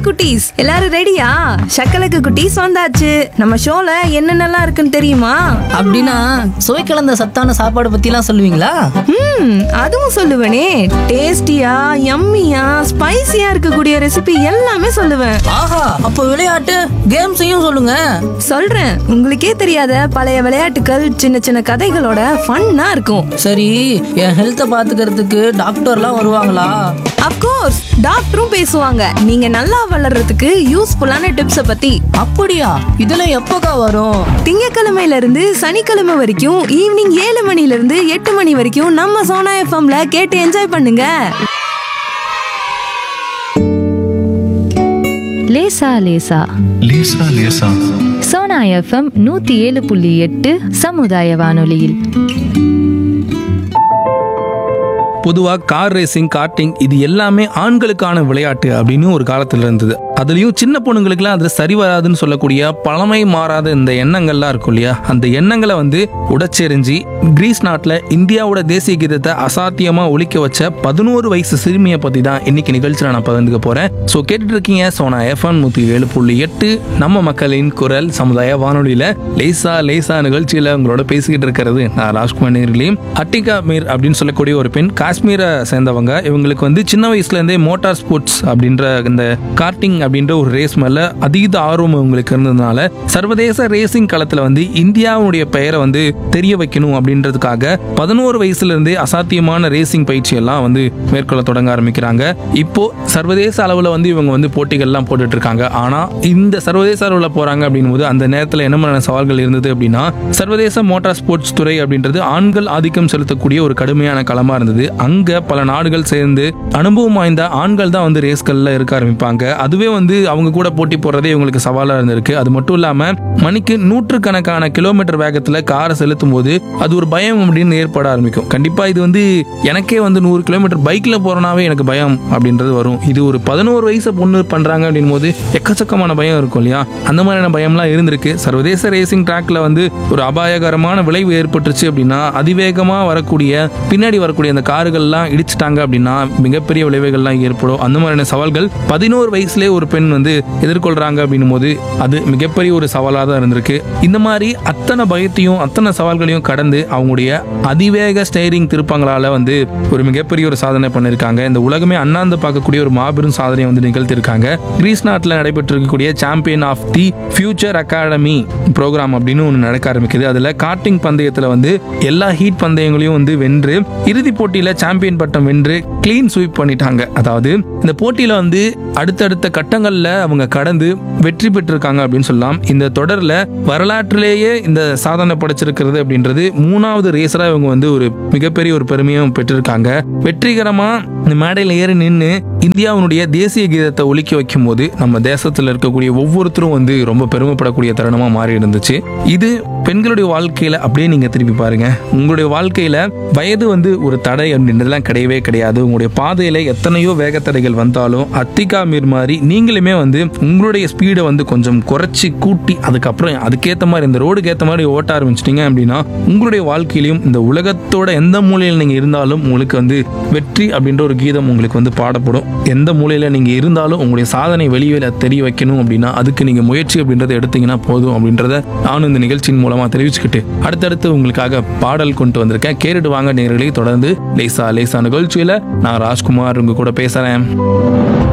குட்டீஸ் எல்லாரும் ரெடியா சக்கலக்கு குட்டீஸ் வந்தாச்சு நம்ம ஷோல என்னென்னலாம் இருக்குன்னு தெரியுமா அப்படின்னா சுவை கலந்த சத்தான சாப்பாடு பத்திலாம் சொல்லுவீங்களா ம் அதுவும் சொல்லுவேனே டேஸ்டியா யம்மியா ஸ்பைசியா இருக்கக்கூடிய ரெசிபி எல்லாமே சொல்லுவேன் ஆஹா அப்போ விளையாட்டு கேம்ஸையும் சொல்லுங்க சொல்றேன் உங்களுக்கே தெரியாத பழைய விளையாட்டுகள் சின்ன சின்ன கதைகளோட ஃபன்னா இருக்கும் சரி என் ஹெல்த்தை பாத்துக்கிறதுக்கு டாக்டர்லாம் வருவாங்களா அப்கோர்ஸ் டாக்டரும் பேசுவாங்க நீங்க நல்லா வளர்றதுக்கு யூஸ்ஃபுல்லான டிப்ஸ பத்தி அப்படியா இதெல்லாம் எப்போக்கா வரும் திங்கக்கிழமையில இருந்து சனிக்கிழமை வரைக்கும் ஈவினிங் ஏழு மணில இருந்து எட்டு மணி வரைக்கும் நம்ம சோனா எஃப்எம்ல கேட்டு என்ஜாய் பண்ணுங்க லேசா லேசா லேசா லேசா சோனா எஃப்எம் நூத்தி ஏழு புள்ளி எட்டு சமுதாய வானொலியில் பொதுவாக கார் ரேசிங் கார்ட்டிங் இது எல்லாமே ஆண்களுக்கான விளையாட்டு அப்படின்னு ஒரு காலத்தில் இருந்தது அதுலேயும் சின்ன பொண்ணுங்களுக்குலாம் அது சரி வராதுன்னு சொல்லக்கூடிய பழமை மாறாத இந்த எண்ணங்கள்லாம் இருக்கும் இல்லையா அந்த எண்ணங்களை வந்து உடைச்செறிஞ்சு கிரீஸ் நாட்டில் இந்தியாவோட தேசிய கீதத்தை அசாத்தியமாக ஒழிக்க வச்ச பதினோரு வயசு சிறுமியை பற்றி தான் இன்னைக்கு நிகழ்ச்சியில் நான் பகிர்ந்துக்க போகிறேன் ஸோ கேட்டுட்டு இருக்கீங்க சோனா எஃப்எம் நூற்றி ஏழு புள்ளி எட்டு நம்ம மக்களின் குரல் சமுதாய வானொலியில் லேசா லேசா நிகழ்ச்சியில் உங்களோட பேசிக்கிட்டு இருக்கிறது நான் ராஜ்குமார் நேர்களையும் அட்டிகா மீர் அப்படின்னு சொல்லக்கூடிய ஒரு பெண் காஷ்மீரை சேர்ந்தவங்க இவங்களுக்கு வந்து சின்ன வயசுல இருந்தே மோட்டார் ஸ்போர்ட்ஸ் அப்படின்ற இந்த கார்ட்டிங் அப்படின்ற ஒரு ரேஸ் மேல அதீத ஆர்வம் இவங்களுக்கு இருந்ததுனால சர்வதேச ரேசிங் களத்துல வந்து இந்தியாவுடைய பெயரை வந்து தெரிய வைக்கணும் அப்படின்றதுக்காக பதினோரு வயசுல இருந்தே அசாத்தியமான ரேசிங் பயிற்சி எல்லாம் வந்து மேற்கொள்ள தொடங்க ஆரம்பிக்கிறாங்க இப்போ சர்வதேச அளவுல வந்து இவங்க வந்து போட்டிகள்லாம் போட்டுட்டு இருக்காங்க ஆனா இந்த சர்வதேச அளவுல போறாங்க அப்படின்னும் போது அந்த நேரத்துல என்ன மாதிரியான சவால்கள் இருந்தது அப்படின்னா சர்வதேச மோட்டார் ஸ்போர்ட்ஸ் துறை அப்படின்றது ஆண்கள் ஆதிக்கம் செலுத்தக்கூடிய ஒரு கடுமையான களமா இருந்தது அங்க பல நாடுகள் சேர்ந்து அனுபவம் வாய்ந்த ஆண்கள் தான் வந்து ரேஸ்கள்ல இருக்க ஆரம்பிப்பாங்க அதுவே வந்து அவங்க கூட போட்டி போடுறதே இவங்களுக்கு சவாலா இருந்திருக்கு அது மட்டும் இல்லாம மணிக்கு நூற்றுக்கணக்கான கிலோமீட்டர் வேகத்துல காரை செலுத்தும் போது அது ஒரு பயம் அப்படின்னு ஏற்பட ஆரம்பிக்கும் கண்டிப்பா இது வந்து எனக்கே வந்து நூறு கிலோமீட்டர் பைக்ல போறனாவே எனக்கு பயம் அப்படின்றது வரும் இது ஒரு பதினோரு வயசு பொண்ணு பண்றாங்க அப்படின் போது எக்கச்சக்கமான பயம் இருக்கும் இல்லையா அந்த மாதிரியான பயம்லாம் இருந்திருக்கு சர்வதேச ரேசிங் ட்ராக்ல வந்து ஒரு அபாயகரமான விளைவு ஏற்பட்டுருச்சு அப்படின்னா அதிவேகமா வரக்கூடிய பின்னாடி வரக்கூடிய அந்த கார்கள்லாம் இடிச்சிட்டாங்க அப்படின்னா மிகப்பெரிய விளைவுகள்லாம் ஏற்படும் அந்த மாதிரியான சவால்கள் பதினோரு வயசுலேயே ஒரு பெண் வந்து எதிர்கொள்றாங்க அப்படின்னும் போது அது மிகப்பெரிய ஒரு சவாலாக தான் இருந்திருக்கு இந்த மாதிரி அத்தனை பயத்தையும் அத்தனை சவால்களையும் கடந்து அவங்களுடைய அதிவேக ஸ்டேரிங் திருப்பங்களால வந்து ஒரு மிகப்பெரிய ஒரு சாதனை பண்ணியிருக்காங்க இந்த உலகமே அண்ணாந்து பார்க்கக்கூடிய ஒரு மாபெரும் சாதனையை வந்து நிகழ்த்தியிருக்காங்க கிரீஸ் நாட்டில் நடைபெற்றிருக்கக்கூடிய champion of the future academy program அப்படின்னு ஒன்று நடக்க ஆரம்பிக்குது அதில் கார்ட்டிங் பந்தயத்தில் வந்து எல்லா ஹீட் பந்தயங்களையும் வந்து வென்று இறுதிப் போட்டியில் சாம்பியன் பட்டம் வென்று க்ளீன் ஸ்வீப் பண்ணிட்டாங்க அதாவது இந்த போட்டியில வந்து அடுத்தடுத்த கட்டங்கள்ல அவங்க கடந்து வெற்றி பெற்றிருக்காங்க அப்படின்னு சொல்லலாம் இந்த தொடர்ல வரலாற்றிலேயே இந்த சாதனை படைச்சிருக்கிறது அப்படின்றது மூணாவது ரேசரா இவங்க வந்து ஒரு மிகப்பெரிய ஒரு பெருமையும் பெற்றிருக்காங்க வெற்றிகரமா இந்த மேடையில் ஏறி நின்று இந்தியாவினுடைய தேசிய கீதத்தை ஒலிக்க வைக்கும் போது நம்ம தேசத்தில் இருக்கக்கூடிய ஒவ்வொருத்தரும் வந்து ரொம்ப பெருமைப்படக்கூடிய தருணமா மாறி இருந்துச்சு இது பெண்களுடைய வாழ்க்கையில அப்படியே நீங்க திருப்பி பாருங்க உங்களுடைய வாழ்க்கையில வயது வந்து ஒரு தடை அப்படின்றதுலாம் கிடையவே கிடையாது உங்களுடைய பாதையில எத்தனையோ வேகத்தடைகள் வந்தாலும் அத்திகா மீர் மாதிரி நீங்களுமே வந்து உங்களுடைய ஸ்பீடை வந்து கொஞ்சம் குறைச்சி கூட்டி அதுக்கப்புறம் அதுக்கேற்ற மாதிரி இந்த ரோடுக்கு ஏற்ற மாதிரி ஓட்ட ஆரம்பிச்சிட்டீங்க அப்படின்னா உங்களுடைய வாழ்க்கையிலையும் இந்த உலகத்தோட எந்த மூலையில் நீங்க இருந்தாலும் உங்களுக்கு வந்து வெற்றி அப்படின்ற ஒரு கீதம் உங்களுக்கு வந்து பாடப்படும் எந்த மூலையில நீங்க இருந்தாலும் உங்களுடைய சாதனை வெளியில தெரிய வைக்கணும் அப்படின்னா அதுக்கு நீங்க முயற்சி அப்படின்றத எடுத்தீங்கன்னா போதும் அப்படின்றத நானும் இந்த நிகழ்ச்சியின் மூலமா தெரிவிச்சுக்கிட்டு அடுத்தடுத்து உங்களுக்காக பாடல் கொண்டு வந்திருக்கேன் கேட்டுட்டு வாங்க நேர்களை தொடர்ந்து லேசா லேசா நிகழ்ச்சியில நான் ராஜ்குமார் உங்க கூட பேசுறேன்